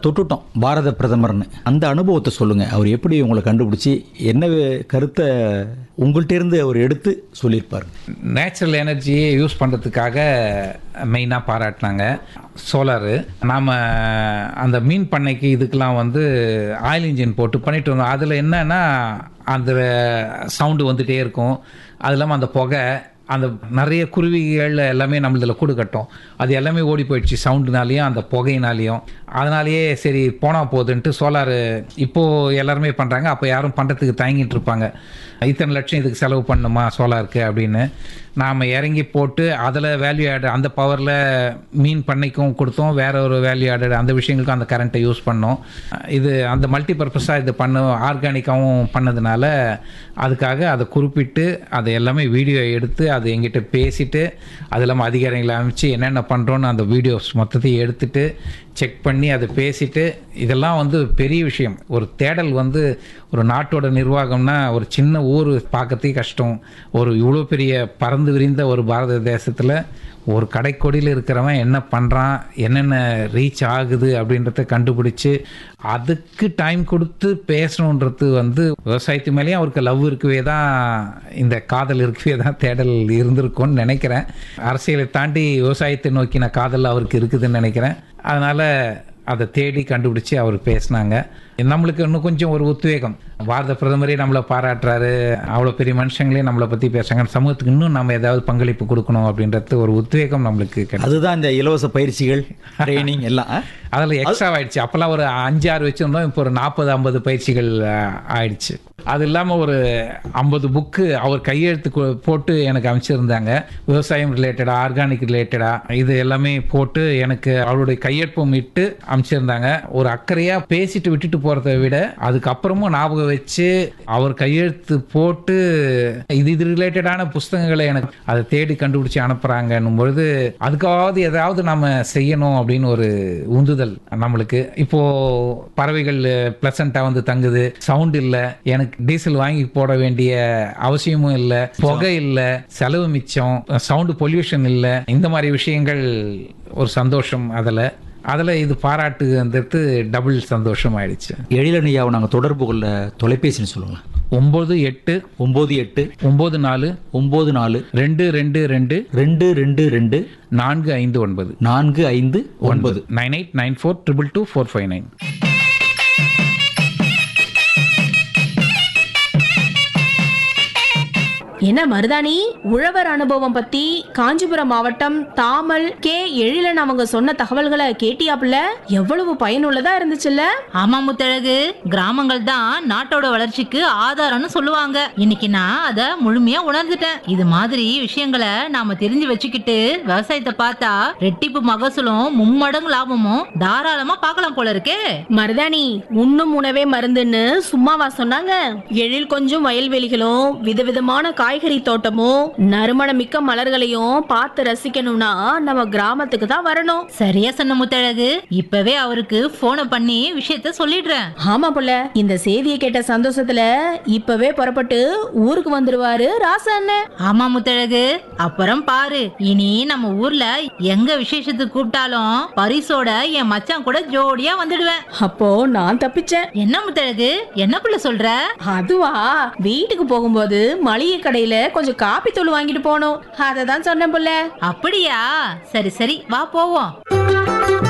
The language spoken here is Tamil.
தொட்டுட்டோம் பாரத பிரதமர்னு அந்த அனுபவத்தை சொல்லுங்க அவர் எப்படி உங்களை கண்டுபிடிச்சி என்ன கருத்தை உங்கள்கிட்ட இருந்து அவர் எடுத்து சொல்லியிருப்பாரு நேச்சுரல் எனர்ஜியை யூஸ் பண்ணுறதுக்காக மெயினாக பாராட்டினாங்க சோலாரு நாம் அந்த மீன் பண்ணைக்கு இதுக்கெலாம் வந்து ஆயில் இன்ஜின் போட்டு பண்ணிட்டு இருந்தோம் அதில் என்னன்னா அந்த சவுண்டு வந்துகிட்டே இருக்கும் அது இல்லாமல் அந்த புகை அந்த நிறைய குருவிகள் எல்லாமே நம்மளதில் கூடு கட்டும் அது எல்லாமே ஓடி போயிடுச்சு சவுண்டுனாலையும் அந்த புகையினாலையும் அதனாலேயே சரி போனால் போகுதுன்ட்டு சோலாரு இப்போது எல்லாருமே பண்ணுறாங்க அப்போ யாரும் பண்ணுறதுக்கு தயங்கிட்டு இருப்பாங்க இத்தனை லட்சம் இதுக்கு செலவு பண்ணுமா சோலாருக்கு அப்படின்னு நாம் இறங்கி போட்டு அதில் வேல்யூ ஆட் அந்த பவரில் மீன் பண்ணைக்கும் கொடுத்தோம் வேற ஒரு வேல்யூ ஆடட் அந்த விஷயங்களுக்கும் அந்த கரண்ட்டை யூஸ் பண்ணோம் இது அந்த மல்டி பர்பஸாக இது பண்ண ஆர்கானிக்காகவும் பண்ணதுனால அதுக்காக அதை குறிப்பிட்டு அதை எல்லாமே வீடியோ எடுத்து அது எங்கிட்ட பேசிட்டு அது இல்லாமல் அதிகாரிகளை அமைச்சு என்னென்ன பண்ணுறோன்னு அந்த வீடியோஸ் மொத்தத்தையும் எடுத்துட்டு செக் பண்ணி அதை பேசிட்டு இதெல்லாம் வந்து பெரிய விஷயம் ஒரு தேடல் வந்து ஒரு நாட்டோட நிர்வாகம்னா ஒரு சின்ன ஊர் பார்க்கறதே கஷ்டம் ஒரு இவ்வளோ பெரிய பறந்து விரிந்த ஒரு பாரத தேசத்தில் ஒரு கடைக்கொடியில் இருக்கிறவன் என்ன பண்ணுறான் என்னென்ன ரீச் ஆகுது அப்படின்றத கண்டுபிடிச்சு அதுக்கு டைம் கொடுத்து பேசணுன்றது வந்து விவசாயத்து மேலேயும் அவருக்கு லவ் இருக்கவே தான் இந்த காதல் இருக்கவே தான் தேடல் இருந்திருக்கும்னு நினைக்கிறேன் அரசியலை தாண்டி விவசாயத்தை நோக்கின காதல் அவருக்கு இருக்குதுன்னு நினைக்கிறேன் அதனால் அதை தேடி கண்டுபிடிச்சி அவர் பேசினாங்க நம்மளுக்கு இன்னும் கொஞ்சம் ஒரு உத்வேகம் பாரத பிரதமரே நம்மளை பாராட்டுறாரு அவ்வளோ பெரிய மனுஷங்களே நம்மளை பற்றி பேசுகிறாங்க சமூகத்துக்கு இன்னும் நம்ம ஏதாவது பங்களிப்பு கொடுக்கணும் அப்படின்றது ஒரு உத்வேகம் நம்மளுக்கு கிடைக்கும் அதுதான் இந்த இலவச பயிற்சிகள் ட்ரைனிங் எல்லாம் ஆ? அதில் எக்ஸ்ட்ரா ஆயிடுச்சு அப்போல்லாம் ஒரு அஞ்சு ஆறு வச்சுருந்தோம் இப்போ ஒரு நாற்பது ஐம்பது பயிற்சிகள் அஹ், ஆயிடுச்சு அது இல்லாமல் ஒரு ஐம்பது புக்கு அவர் கையெழுத்து கு- போட்டு எனக்கு அமைச்சிருந்தாங்க விவசாயம் ரிலேட்டடாக ஆர்கானிக் ரிலேட்டடாக இது எல்லாமே போட்டு எனக்கு அவருடைய கையெழுப்பும் இட்டு அமைச்சிருந்தாங்க ஒரு அக்கறையாக பேசிட்டு விட்டுட்டு போகிறத விட அதுக்கப்புறமும் ஞாபகம் வச்சு அவர் கையெழுத்து போட்டு இது இது ரிலேட்டடான புஸ்தகங்களை எனக்கு அதை தேடி கண்டுபிடிச்சி அனுப்புகிறாங்கன்னும் பொழுது அதுக்காவது ஏதாவது நம்ம செய்யணும் அப்படின்னு ஒரு உந்துதல் நம்மளுக்கு இப்போ பறவைகள் பிளசண்டா வந்து தங்குது சவுண்ட் இல்ல எனக்கு டீசல் வாங்கி போட வேண்டிய அவசியமும் இல்ல புகை இல்ல செலவு மிச்சம் சவுண்ட் பொல்யூஷன் இல்ல இந்த மாதிரி விஷயங்கள் ஒரு சந்தோஷம் அதுல அதுல இது பாராட்டுன்றது டபுள் சந்தோஷம் ஆயிடுச்சு எழிலனையாவை நாங்கள் தொடர்பு கொள்ள தொலைபேசின்னு சொல்லுங்களேன் ஒன்பது எட்டு ஒம்பது எட்டு ஒன்பது நாலு ஒம்பது நாலு ரெண்டு ரெண்டு ரெண்டு ரெண்டு ரெண்டு ரெண்டு நான்கு ஐந்து ஒன்பது நான்கு ஐந்து ஒன்பது nine eight nine four triple two four five nine என்ன மருதாணி உழவர் அனுபவம் பத்தி காஞ்சிபுரம் மாவட்டம் தாமல் கே எழிலன் அவங்க சொன்ன தகவல்களை கேட்டியாப்புல எவ்வளவு பயனுள்ளதா இருந்துச்சுல்ல ஆமா முத்தழகு கிராமங்கள் தான் நாட்டோட வளர்ச்சிக்கு ஆதாரம்னு சொல்லுவாங்க இன்னைக்கு நான் அத முழுமையா உணர்ந்துட்டேன் இது மாதிரி விஷயங்களை நாம தெரிஞ்சு வச்சுக்கிட்டு விவசாயத்தை பார்த்தா ரெட்டிப்பு மகசூலும் மும்மடங்கு லாபமும் தாராளமா பார்க்கலாம் போல இருக்கே மருதாணி உண்ணும் உணவே மருந்துன்னு சும்மாவா சொன்னாங்க எழில் கொஞ்சம் வயல்வெளிகளும் விதவிதமான காய்கறி தோட்டமும் நறுமணமிக்க மலர்களையும் பார்த்து ரசிக்கணும்னா நம்ம கிராமத்துக்கு தான் வரணும் சரியா சொன்ன முத்தழகு இப்பவே அவருக்கு போனை பண்ணி விஷயத்த சொல்லிடுறேன் ஆமா புள்ள இந்த செய்தியை கேட்ட சந்தோஷத்துல இப்பவே புறப்பட்டு ஊருக்கு வந்துருவாரு ராசா அண்ணன் ஆமா முத்தழகு அப்புறம் பாரு இனி நம்ம ஊர்ல எங்க விசேஷத்துக்கு கூப்பிட்டாலும் பரிசோட என் மச்சான் கூட ஜோடியா வந்துடுவேன் அப்போ நான் தப்பிச்சேன் என்ன முத்தழகு என்ன புள்ள சொல்ற அதுவா வீட்டுக்கு போகும்போது மளிகை கடையில கொஞ்சம் காப்பி தூள் வாங்கிட்டு போனோம் அதை தான் சொன்னேன் புள்ள அப்படியா சரி சரி வா போவோம்